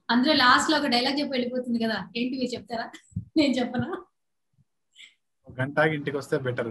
అందులో లాస్ట్ లో ఒక డైలాగ్ చెప్పి వెళ్ళిపోతుంది కదా ఏంటి మీరు చెప్తారా నేను చెప్పనా ఒక గంటకి ఇంటికి వస్తే బెటర్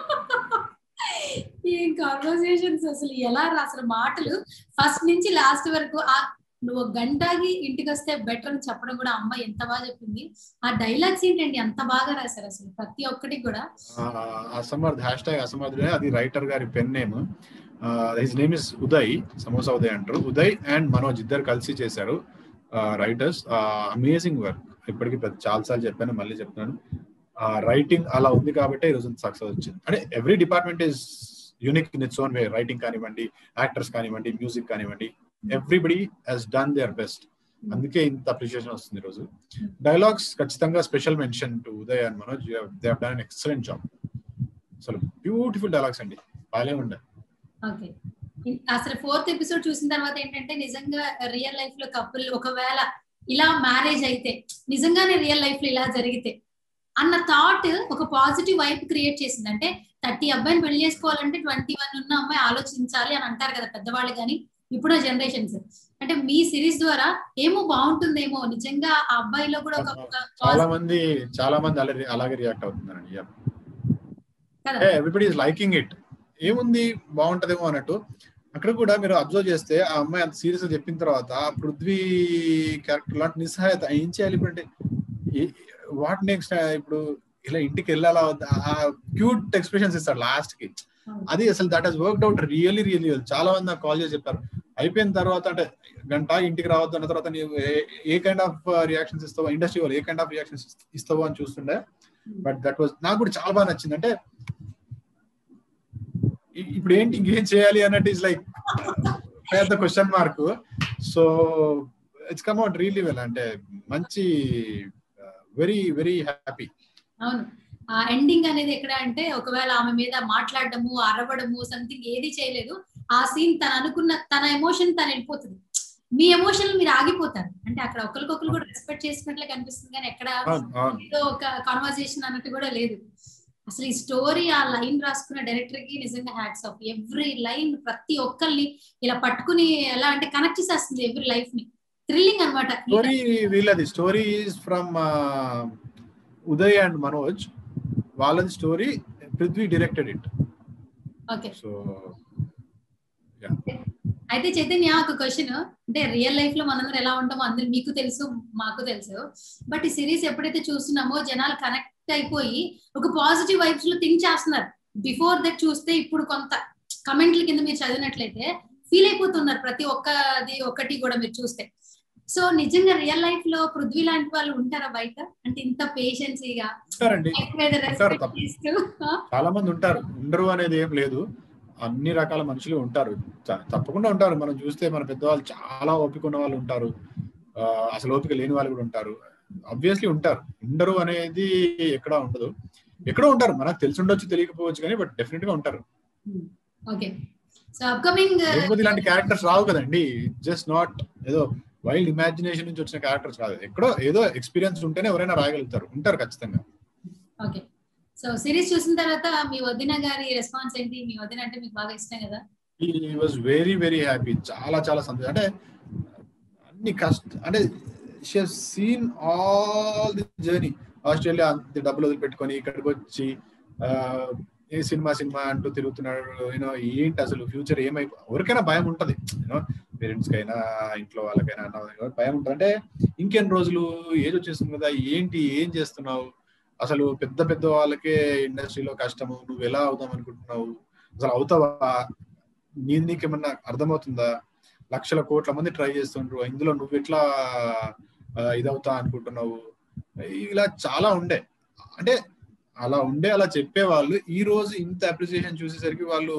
ఏం కాన్వర్సేషన్స్ అసలు ఎలా రా- అసలు మాటలు ఫస్ట్ నుంచి లాస్ట్ వరకు ఆ నువ్వు ఒక గంటకి ఇంటికి వస్తే బెటర్ అని చెప్పడం కూడా అమ్మ ఎంత బాగా చెప్పింది ఆ డైలాగ్స్ ఏంటండి అంత బాగా రాశారు అసలు ప్రతి ఒక్కటి కూడా అసమర్థ్ హ్యాష్ ట్యాగ్ అసమర్థ్ అది రైటర్ గారి pen name his name is Uday samosa Uday అంటారు ఉదయ్ అండ్ మనోజ్ ఇద్దరు కలిసి చేశారు రైటర్స్ అమేజింగ్ వర్క్ ఇప్పటికి చాలా సార్లు చెప్పాను మళ్ళీ చెప్తున్నాను రైటింగ్ అలా ఉంది కాబట్టి ఈ రోజు సక్సెస్ వచ్చింది అంటే every department is unique in its own way writing కానివ్వండి యాక్టర్స్ కానివ్వండి మ్యూజిక్ కానివ్వండి everybody has done their best అందుకే ఇంత అప్రిషియేషన్ వస్తుంది ఈ రోజు డైలాగ్స్ ఖచ్చితంగా special mention to Uday and Manoj they done an excellent job అసలు బ్యూటిఫుల్ డైలాగ్స్ అండి బాగాలే ఉండే ఓకే అసలు ఫోర్త్ ఎపిసోడ్ చూసిన తర్వాత ఏంటంటే నిజంగా రియల్ లైఫ్ లో కపుల్ ఒకవేళ ఇలా మ్యారేజ్ అయితే నిజంగానే రియల్ లైఫ్ లో ఇలా జరిగితే అన్న థాట్ ఒక పాజిటివ్ వైపు క్రియేట్ చేసింది అంటే థర్టీ అబ్బాయిని పెళ్లి చేసుకోవాలంటే ట్వంటీ వన్ ఉన్న అమ్మాయి ఆలోచించాలి అని అంటారు కదా పెద్దవాళ్ళు కానీ ఇప్పుడు జనరేషన్స్ అంటే మీ సిరీస్ ద్వారా ఏమో బాగుంటుందేమో నిజంగా ఆ అబ్బాయిలో కూడా ఒక చాలా మంది చాలా మంది అలాగే అలాగే రియాక్ట్ అవుతున్నారండి కదా ఎవ్రీబడి ఈస్ లైకింగ్ ఇట్ ఏముంది బాగుంటదేమో అన్నట్టు అక్కడ కూడా మీరు అబ్జర్వ్ చేస్తే ఆ అమ్మాయి అంత సీరియస్ చెప్పిన తర్వాత ఆ పృథ్వీ క్యారెక్టర్ లాంటి నిస్సహాయత ఏం చేయాలి ఇప్పుడు అంటే వాట్ నెక్స్ట్ ఇప్పుడు ఇలా ఇంటికి వెళ్ళాలా వద్దా? ఆ క్యూట్ ఎక్స్ప్రెషన్స్ ఇస్తాడు లాస్ట్ కి అది అసలు that has worked out really really చాలా మంది నాకు కాల్ చేసి చెప్పారు అయిపోయిన తర్వాత అంటే గంట ఇంటికి రావద్దు అన్న తర్వాత నీవు a- a kind of reactions ఇస్తావో ఇండస్ట్రీ వాళ్ళు ఏ కైండ్ ఆఫ్ రియాక్షన్స్ ఇస్తావో అని చూస్తుండే బట్ దట్ వాజ్ నాకు కూడా చాలా బాగా నచ్చింది అంటే ఇ- ఇప్పుడు ఏంటి ఇంకేం చేయాలి అన్నట్టు ఇస్ లైక్ పెద్ద question mark so it's come out really well అంటే మంచి వెరీ వెరీ హ్యాపీ అవును ఆ ఎండింగ్ అనేది ఎక్కడ అంటే ఒకవేళ ఆమె మీద మాట్లాడడము అరవడము సంథింగ్ ఏది చేయలేదు ఆ సీన్ తను అనుకున్న తన ఎమోషన్ తను వెళ్ళిపోతుంది మీ ఎమోషన్ మీరు ఆగిపోతారు అంటే అక్కడ ఒకరికొకరు కూడా రెస్పెక్ట్ చేసినట్లే కనిపిస్తుంది కానీ ఎక్కడ ఏదో ఒక కాన్వర్సేషన్ అన్నట్టు కూడా లేదు అసలు ఈ స్టోరీ ఆ లైన్ రాసుకున్న డైరెక్టర్ కి నిజంగా హ్యాట్స్ ఆఫ్ ఎవ్రీ లైన్ ప్రతి ఒక్కరిని ఇలా పట్టుకుని ఎలా అంటే కనెక్ట్ చేసేస్తుంది ఎవ్రీ లైఫ్ ని థ్రిల్లింగ్ అనమాట స్టోరీ వీళ్ళది story from Uday and Manoj వాళ్ళది story Prithvi directed it okay so అయితే చైతన్య ఒక క్వశ్చన్ అంటే రియల్ లైఫ్ లో మనందరం ఎలా ఉంటామో అందరు మీకు తెలుసు మాకు తెలుసు బట్ ఈ సిరీస్ ఎప్పుడైతే చూస్తున్నామో జనాలు కనెక్ట్ అయిపోయి ఒక పాజిటివ్ వైబ్స్ లో థింక్ చేస్తున్నారు బిఫోర్ దట్ చూస్తే ఇప్పుడు కొంత కమెంట్ల కింద మీరు చదివినట్లయితే ఫీల్ అయిపోతున్నారు ప్రతి ఒక్కది ఒకటి కూడా మీరు చూస్తే సో నిజంగా రియల్ లైఫ్ లో పృథ్వీ లాంటి వాళ్ళు ఉంటారా బయట అంటే ఇంత పేషెన్సీగా ఉంటారండి మీద ఉంటారు రెస్పెక్ట్ తప్ప. చేస్తూ చాలా మంది ఉంటారు ఉండరు అనేది ఏం లేదు అన్ని రకాల మనుషులు ఉంటారు చ- తప్పకుండా ఉంటారు మనం చూస్తే మన పెద్దవాళ్ళు చాలా ఓపిక ఉన్న వాళ్ళు ఉంటారు ఆ, అసలు ఓపిక లేని వాళ్ళు కూడా ఉంటారు అబ్వియస్లీ ఉంటారు ఉండరు అనేది ఎక్కడ ఉండదు ఎక్కడో ఉంటారు మనకు తెలిసి ఉండొచ్చు తెలియకపోవచ్చు కానీ బట్ డెఫినెట్ గా ఉంటారు ఓకే సో అప్కమింగ్ లేకపోతే ఇలాంటి క్యారెక్టర్స్ రావు కదండి జస్ట్ నాట్ ఏదో వైల్డ్ ఇమాజినేషన్ నుంచి వచ్చిన క్యారెక్టర్స్ రాదు ఎక్కడో ఏదో ఎక్స్పీరియన్స్ ఉంటేనే ఎవరైనా రాయగలుగుతారు ఉంటారు ఖచ్చితంగా ఓకే సో సిరీస్ చూసిన తర్వాత మీ వదిన గారి రెస్పాన్స్ ఏంటి మీ వదిన అంటే మీకు బాగా ఇష్టం కదా ఈ వాజ్ వెరీ వెరీ హ్యాపీ చాలా చాలా సంతోషం అంటే అన్ని కష్ట అంటే she seen all the journey Australia అంత డబ్బులు వదిలిపెట్టుకొని ఇక్కడికి వచ్చి ఆ, ఏ సినిమా సినిమా అంటూ తిరుగుతున్నాడు యూనో ఏంటి అసలు ఫ్యూచర్ ఏమైపో ఎవరికైనా భయం ఉంటది యూనో పేరెంట్స్ కైనా ఇంట్లో వాళ్ళకైనా అన్న వాళ్ళకైనా భయం ఉంటుంది అంటే ఇంకెన్ని రోజులు ఏజ్ వచ్చేస్తుంది కదా ఏంటి ఏం చేస్తున్నావు అసలు పెద్ద పెద్ద వాళ్ళకే ఇండస్ట్రీలో కష్టము నువ్వు ఎలా అవుదాం అనుకుంటున్నావు అసలు అవుతావా నీ నీకేమన్నా అర్థమవుతుందా లక్షల కోట్ల మంది ట్రై చేస్తుండ్రు ఇందులో నువ్వు ఎట్లా ఆ, ఇదవుతా అనుకుంటున్నావు ఇలా చాలా ఉండే అంటే అలా ఉండే అలా చెప్పే వాళ్ళు ఈ రోజు ఇంత అప్రిసియేషన్ చూసేసరికి వాళ్ళు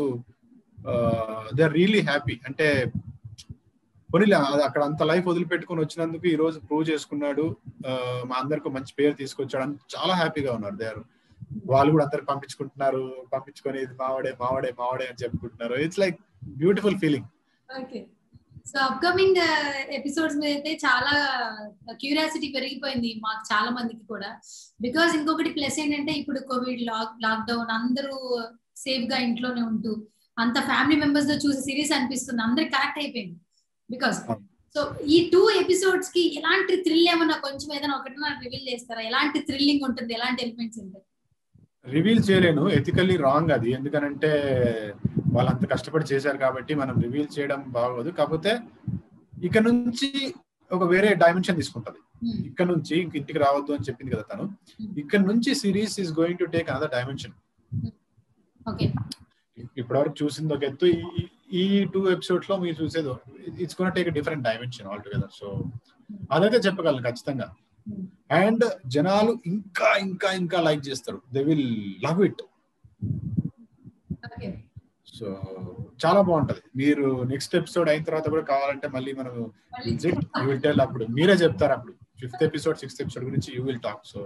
దే ఆర్ రియలీ హ్యాపీ అంటే పోనీలే అది అక్కడ అంత లైఫ్ వదిలిపెట్టుకొని వచ్చినందుకు ఈ రోజు ప్రూవ్ చేసుకున్నాడు ఆ, మా అందరికి మంచి పేరు తీసుకొచ్చాడు అని చాలా హ్యాపీగా ఉన్నారు దే ఆర్ వాళ్ళు కూడా అందరికి పంపించుకుంటున్నారు పంపించుకొని ఇది మావాడే మావాడే మావాడే అని చెప్పుకుంటున్నారు it's like beautiful feeling okay so upcoming episodes మీద అయితే చాలా క్యూరియాసిటీ పెరిగిపోయింది మాకు చాలా మందికి కూడా బికాస్ ఇంకొకటి ప్లస్ ఏంటంటే ఇప్పుడు కోవిడ్ లాక్ లాక్డౌన్ అందరూ సేఫ్ గా ఇంట్లోనే ఉంటూ అంత ఫ్యామిలీ మెంబర్స్ తో చూసి సిరీస్ అనిపిస్తుంది అందరికి కనెక్ట్ అయిపోయింది బికాస్ సో ఈ టూ ఎపిసోడ్స్ కి ఎలాంటి థ్రిల్ ఏమన్నా కొంచెం ఏదైనా ఒకటి నాకు రివీల్ చేస్తారా ఎలాంటి థ్రిల్లింగ్ ఉంటుంది ఎలాంటి ఎలిమెంట్స్ ఉంటాయి రివీల్ చేయలేను ఎథికల్లీ రాంగ్ అది ఎందుకనంటే వాళ్ళంత కష్టపడి చేశారు కాబట్టి మనం రివీల్ చేయడం బాగోదు కాకపోతే ఇక నుంచి ఒక వేరే డైమెన్షన్ తీసుకుంటది ఇక్కడ నుంచి ఇంక ఇంటికి రావద్దు అని చెప్పింది కదా తను ఇక్కడ నుంచి series is going to take another dimension okay ఇప్పటివరకు చూసింది ఒక ఎత్తు ఈ- ఈ టూ ఎపిసోడ్స్ లో మీరు చూసేది it's gonna take different dimension all together so అదైతే చెప్పగలను ఖచ్చితంగా అండ్ జనాలు ఇంకా ఇంకా ఇంకా లైక్ చేస్తారు they will love it okay so చాలా బాగుంటది మీరు నెక్స్ట్ ఎపిసోడ్ అయిన తర్వాత కూడా కావాలంటే మళ్ళీ మనం విజిట్ యూ విల్ టెల్ అప్పుడు మీరే చెప్తారు అప్పుడు ఫిఫ్త్ ఎపిసోడ్ సిక్స్త్ ఎపిసోడ్ గురించి యూ విల్ టాక్ సో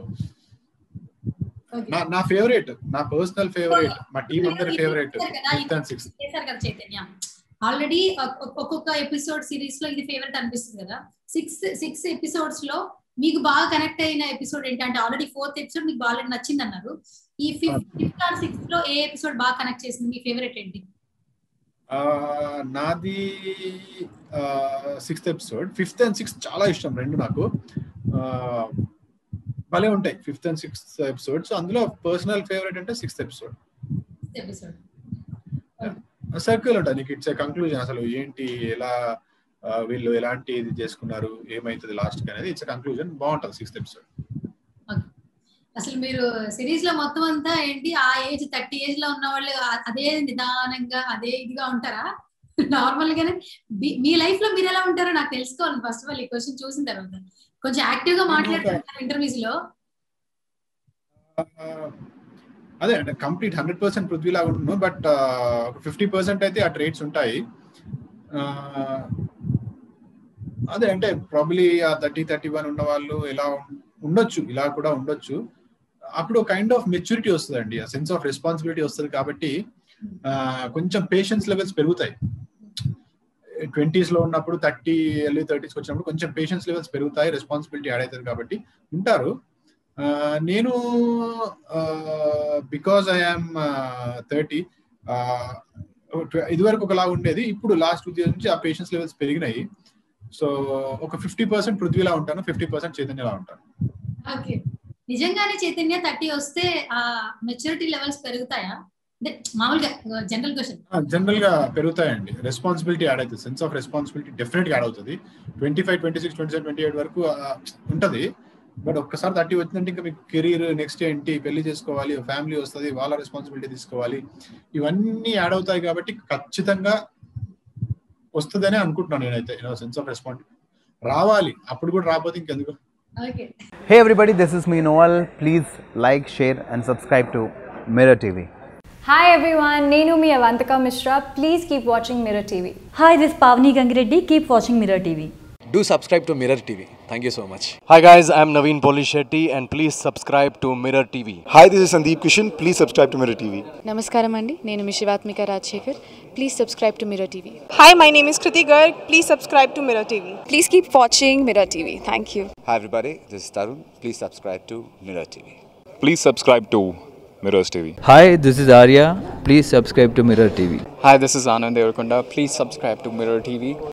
నా నా ఫేవరెట్ నా పర్సనల్ ఫేవరెట్ మా టీం అందరి ఫేవరెట్ ఫిఫ్త్ అండ్ సిక్స్త్ చేశారు కదా చైతన్య ఆల్రెడీ ఒక్కొక్క ఎపిసోడ్ సిరీస్ లో ఇది ఫేవరెట్ అనిపిస్తుంది కదా సిక్స్ సిక్స్ ఎపిసోడ్స్ లో మీకు బాగా కనెక్ట్ అయిన ఎపిసోడ్ ఏంటంటే ఆల్రెడీ ఫోర్త్ ఎపిసోడ్ మీకు బాగా నచ్చింది అన్నారు ఈ ఫిఫ్త్ ఫిఫ్త్ ఆర్ సిక్స్త్ లో ఏ ఎపిసోడ్ బాగా కనెక్ట్ చేసింది మీ ఫేవరెట్ ఏంటి ఆ, నాది sixth episode fifth and sixth చాలా ఇష్టం రెండు నాకు ఆ, భలే ఉంటాయి ఫిఫ్త్ అండ్ సిక్స్త్ ఎపిసోడ్స్ అందులో పర్సనల్ ఫేవరెట్ అంటే sixth episode sixth episode circle ఉంటుంది నీకు ఇట్స్ కంక్లూజన్ అసలు ఏంటి ఎలా ఆ, వీళ్ళు ఎలాంటి ఇది చేసుకున్నారు ఏమైతుంది లాస్ట్ కి అనేది ఇట్స్ కంక్లూజన్ బాగుంటుంది సిక్స్త్ ఎపిసోడ్ అసలు మీరు సిరీస్ లో మొత్తం అంతా ఏంటి ఆ ఏజ్ థర్టీ ఏజ్ లో ఉన్న వాళ్ళు ఆ- అదే నిదానంగా అదే ఇదిగా ఉంటారా నార్మల్ గానే మీ- మీ లైఫ్ లో మీరు ఎలా ఉంటారో నాకు తెలుసుకోవాలి ఫస్ట్ ఆఫ్ ఆల్ ఈ క్వశ్చన్ చూసిన తర్వాత కొంచెం యాక్టివ్ గా మాట్లాడుతుంటారు ఇంటర్వ్యూస్ లో అదే అంటే కంప్లీట్ హండ్రెడ్ పర్సెంట్ పృథ్వీ లాగా ఉంటున్నాను బట్ ఫిఫ్టీ పర్సెంట్ అయితే ఆ ట్రేట్స్ ఉంటాయి ఆ, అదే అంటే ప్రాబ్లీ ఆ థర్టీ థర్టీ వన్ ఉన్న వాళ్ళు ఎలా ఉం- ఉండొచ్చు ఇలా కూడా ఉండొచ్చు అప్పుడు కైండ్ ఆఫ్ మెచ్యూరిటీ వస్తుందండి ఆ సెన్స్ ఆఫ్ రెస్పాన్సిబిలిటీ వస్తుంది కాబట్టి ఆ, కొంచెం పేషెన్స్ లెవెల్స్ పెరుగుతాయి ట్వంటీస్ లో ఉన్నప్పుడు థర్టీ ఎర్లీ థర్టీస్ వచ్చినప్పుడు కొంచెం పేషెన్స్ లెవెల్స్ పెరుగుతాయి రెస్పాన్సిబిలిటీ యాడ్ అవుతుంది కాబట్టి ఉంటారు ఆ, నేను బికాస్ ఐఎమ్ థర్టీ ఇదివరకు ఒకలా ఉండేది ఇప్పుడు లాస్ట్ టూ ఇయర్స్ నుంచి ఆ పేషెన్స్ లెవెల్స్ పెరిగినాయి సో ఒక ఫిఫ్టీ పర్సెంట్ పృథ్వీలా ఉంటాను ఫిఫ్టీ పర్సెంట్ చైతన్యలా ఉంటాను ఓకే నిజంగానే చైతన్య థర్టీ వస్తే ఆ మెచ్యూరిటీ లెవెల్స్ పెరుగుతాయా అంటే మామూలుగా జనరల్ క్వశ్చన్ జనరల్ గా పెరుగుతాయండి రెస్పాన్సిబిలిటీ యాడ్ అవుతుంది sense of responsibility definite add అవుతుంది twenty five twenty six twenty seven twenty eight వరకు ఆ, ఉంటది బట్ ఒక్కసారి థర్టీ వచ్చిందంటే ఇంకా మీకు కెరీర్ నెక్స్ట్ ఏంటి పెళ్లి చేసుకోవాలి ఫ్యామిలీ వస్తుంది వాళ్ళ రెస్పాన్సిబిలిటీ తీసుకోవాలి ఇవన్నీ యాడ్ అవుతాయి కాబట్టి ఖచ్చితంగా వస్తుందనే అనుకుంటున్నాను నేనైతే సెన్స్ ఆఫ్ రెస్పాన్స్ రావాలి అప్పుడు కూడా రాకపోతే ఇంకెందుకు okay Hey everybody, this is me Noel. Please like, share, and subscribe to Mirror TV. Hi everyone, Nenu mi Avantika Mishra. Please keep watching Mirror TV. Hi, this is Pavni Gangireddy. Keep watching Mirror TV. Do subscribe to Mirror TV. Thank you so much. Hi guys, I'm Naveen Polishetty and please subscribe to Mirror TV. Hi, this is Sandeep Kishan. Please subscribe to Mirror TV. నమస్కారం అండి నేను మీ Shivathmika Rajasekhar please subscribe to Mirror TV Hi, my name is Kriti Garg. Please subscribe to Mirror TV. Please keep watching Mirror TV thank you Hi everybody, this is Tarun. Please subscribe to Mirror TV. Please subscribe to Mirrors TV. Hi, this is Arya. Please subscribe to Mirror TV. Hi, this is Anand Devarkonda. Please subscribe to Mirror TV.